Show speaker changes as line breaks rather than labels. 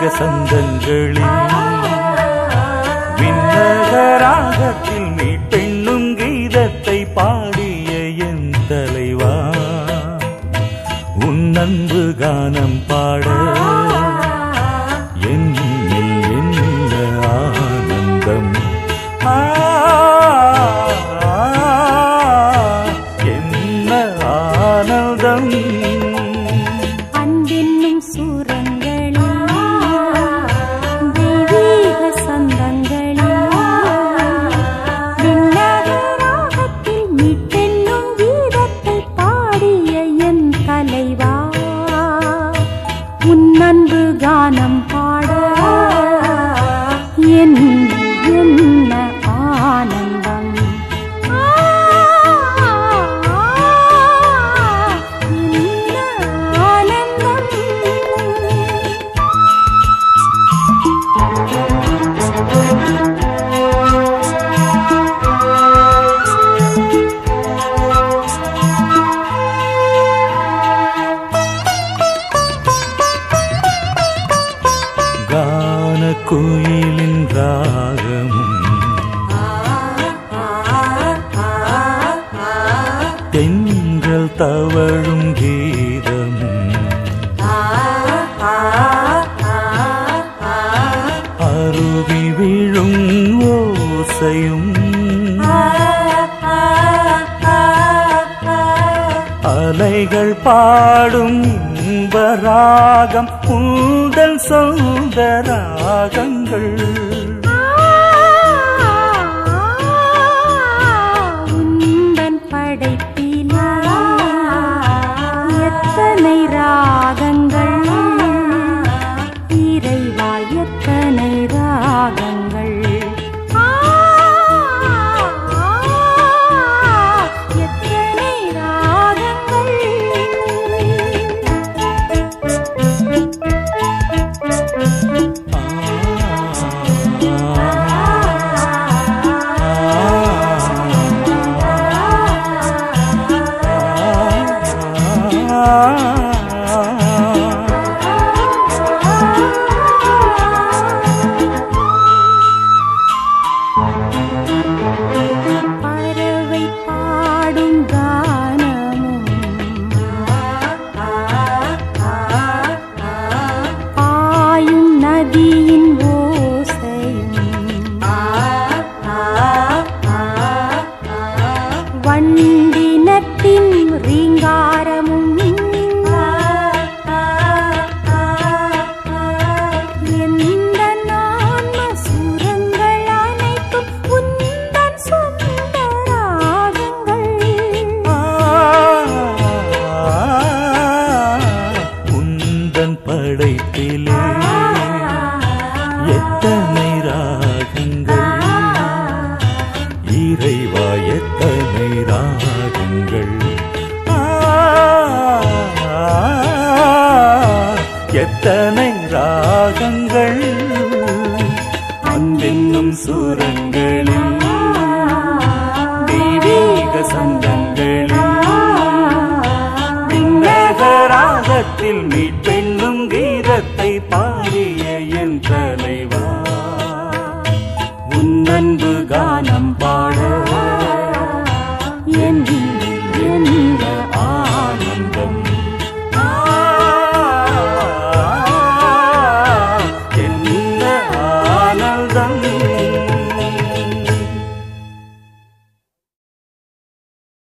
சந்தங்களில் விண்ணகராகத்தில் நீ பெண்ணும் கீதத்தை பாடிய என் தலைவா உன் அன்பு கானம் பாட என்னில் என்ன ஆனந்தம் ஆ, என்ன ஆனந்தம்
அன்பென்னும் சூரங்களில் தெய்வீக சந்தங்களில் விண்ணகராகத்தில் மீட்டென்னும் கீதத்தை பாடிய என் தலைவா உன் அன்பு கானம் பாட என் என்ன ஆனந்தம் ஆ, என்ன ஆனந்தம்
கான குயிலின் ராகமும் தென்றல் தவழும் கீதமும் அருவி விழும் ஓசையும் அலைகள் பாடும் இன்பராகம் உந்தல் சொந்த ராகங்கள்
உந்தன் படைப்பிலே எத்தனை ராகங்கள் இறைவா எத்தனை ராகங்கள் ஆ, எத்தனை ராகங்கள் பறவை பாடும் கானமும் பாயும் நதியின் ஓசையும் வண்டினத்தின் ரீங்காரமும் எந்த நான்ம சுரங்கள் அனைத்தும் உந்தன் சொந்த ராகங்கள்
உந்தன் படைப்பிலே எத்தனை ராகங்கள் இறைவா எத்தனை ராகங்கள் ஆ, எத்தனை ராகங்கள் அன்பென்னும் சூரங்களில் தெய்வீக சந்தங்களில் விண்ணகராகத்தில் நீ பெண்ணும் கீதத்தை பாடிய என் தலைவா உன் அன்பு கானம் பாட
என் எந்த